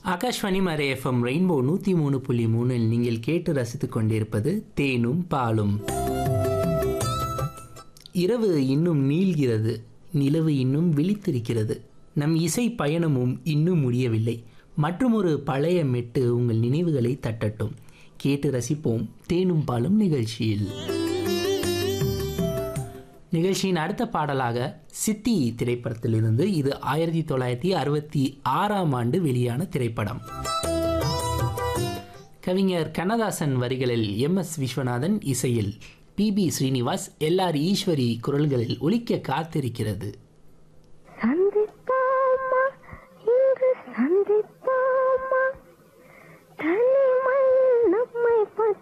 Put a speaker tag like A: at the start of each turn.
A: ஆகாஷ்வாணி மறை FM rainbow நூற்றி மூணு புள்ளி மூணில் நீங்கள் கேட்டு ரசித்துக் கொண்டிருப்பது தேனும் பாலும் இரவு இன்னும் நீள்கிறது நிலவு இன்னும் விழித்திருக்கிறது நம் இசை பயணமும் இன்னும் முடியவில்லை மற்றுமொரு பழைய மெட்டு உங்கள் நினைவுகளை தட்டட்டும் கேட்டு ரசிப்போம் தேனும் பாலும் நிகழ்ச்சியில் நிகழ்ச்சியின் அடுத்த பாடலாக சித்தி திரைப்படத்திலிருந்து இது ஆயிரத்தி தொள்ளாயிரத்தி அறுபத்தி ஆறாம் ஆண்டு வெளியான திரைப்படம் கவிஞர் கண்ணதாசன் வரிகளில் எம் எஸ் விஸ்வநாதன் இசையில் P B Srinivas L R Eswari குரல்களில் ஒலிக்க காத்திருக்கிறது